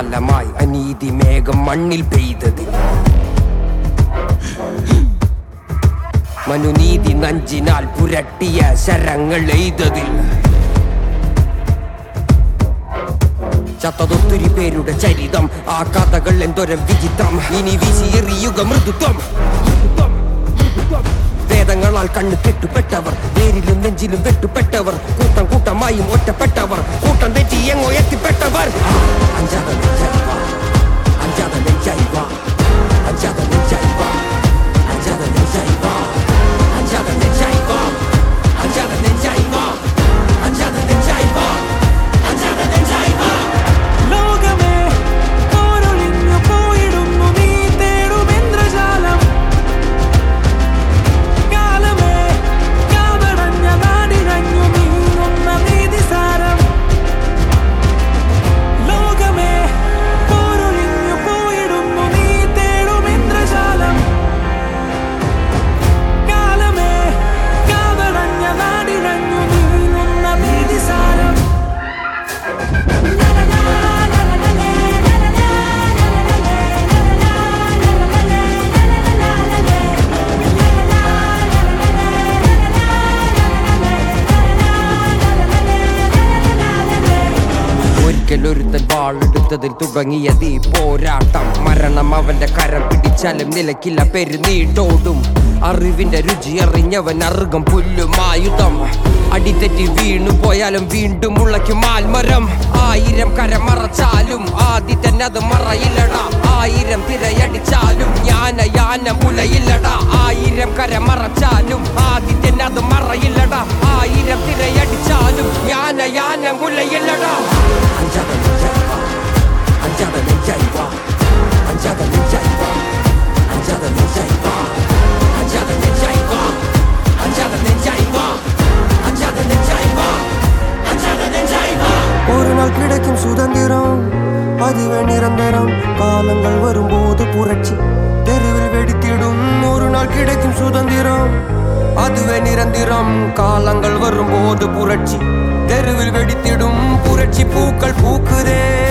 കാലമായി അനീതി മേഘം മണ്ണിൽ പെയ്തതിൽ മനുനീതി നഞ്ചിനാൽ പുരട്ടിയ ശരങ്ങൾ എയ്തതിൽ ചത്തതൊത്തിരി പേരുടെ ചരിതം ആ കഥകൾ എന്തൊരു വിചിത്രം ഇനി വീശി എറിയുക മൃദുത്വം വേദങ്ങളാൽ കണ്ണു കെട്ടുപെട്ടവർ നേരിലും നെഞ്ചിലും വെട്ടുപെട്ടവർ കൂട്ടം കൂട്ടമായും ഒറ്റപ്പെട്ടവർ കൂട്ടം തെറ്റി എങ്ങോ എത്തിപ്പെട്ടവർ ആ, അഞ്ചാതെ നെഞ്ചായി വാ, അഞ്ചാതെ നെഞ്ചായി വാ, അഞ്ചാതെ നെഞ്ചായി വാ, അഞ്ചാതെ നെഞ്ചായി വാ, അഞ്ചാതെ നെഞ്ചായി വാ, അഞ്ചാതെ നെഞ്ചായി വാ, അഞ്ചാതെ നെഞ്ചായി വാ, അഞ്ചാതെ നെഞ്ചായി വാ. ലോകമേ പോരൊഴിഞ്ഞു പോയിടുന്നു നീ തേടും ഇന്ദ്രജാലം കാലമേ കാതടഞ്ഞ നാടിഴഞ്ഞു നീങ്ങുന്ന നീതിസാരം ലോകമേ പോരൊഴിഞ്ഞു പോയിടുന്നു നീ തേടും ഇന്ദ്രജാലം കാലമേ കാതടഞ്ഞ നാടിഴഞ്ഞു നീങ്ങുന്ന നീതിസാരം ഒരിക്കലൊരുത്തൻ വാളെടുത്തതിൽ തുടങ്ങിയത് ഈ പോരാട്ടം മരണം അവന്റെ കരം പിടിച്ചാലും നിലക്കില്ല പെരുന്നീട്ടോടും അറിവിന്റെ രുചി അറിഞ്ഞവൻ അറുകം പുല്ലും ആയുധം അടിതെറ്റി വീണു പോയാലും വീണ്ടും മുളയ്ക്കും ആൽമരം ആയിരം കരം മറച്ചാലും ആദ്യത്തെ അത് മറയില്ലടാ ആയിരം തിരയടിച്ചാലും യാന യാന മുലയില്ലടാ ആയിരം കരം മറച്ചാലും ആദ്യത്തെ അത് മറയില്ലടാ ആയിരം തിരയടിച്ചാലും യാന യാന മുലയില്ലടാ അഞ്ചാതെ നെഞ്ചായി വാ, അഞ്ചാതെ നെഞ്ചായി വാ, അഞ്ചാതെ നെഞ്ചായി വാ, അഞ്ചാതെ നെഞ്ചായി വാ, അഞ്ചാതെ നെഞ്ചായി വാ, അഞ്ചാതെ നെഞ്ചായി വാ, അഞ്ചാതെ നെഞ്ചായി വാ, അഞ്ചാതെ നെഞ്ചായി വാ. ஒரு நாள் கிடைக்கும் சுதந்திரம் அதுவே நிரந்தரம் காலங்கள் வரும்போது புரட்சி தெருவில் வெடித்திடும் ஒரு நாள் கிடைக்கும் சுதந்திரம் அதுவே நிரந்தரம் காலங்கள் வரும்போது புரட்சி தெருவில் வெடித்திடும் புரட்சி பூக்கள் பூக்குதே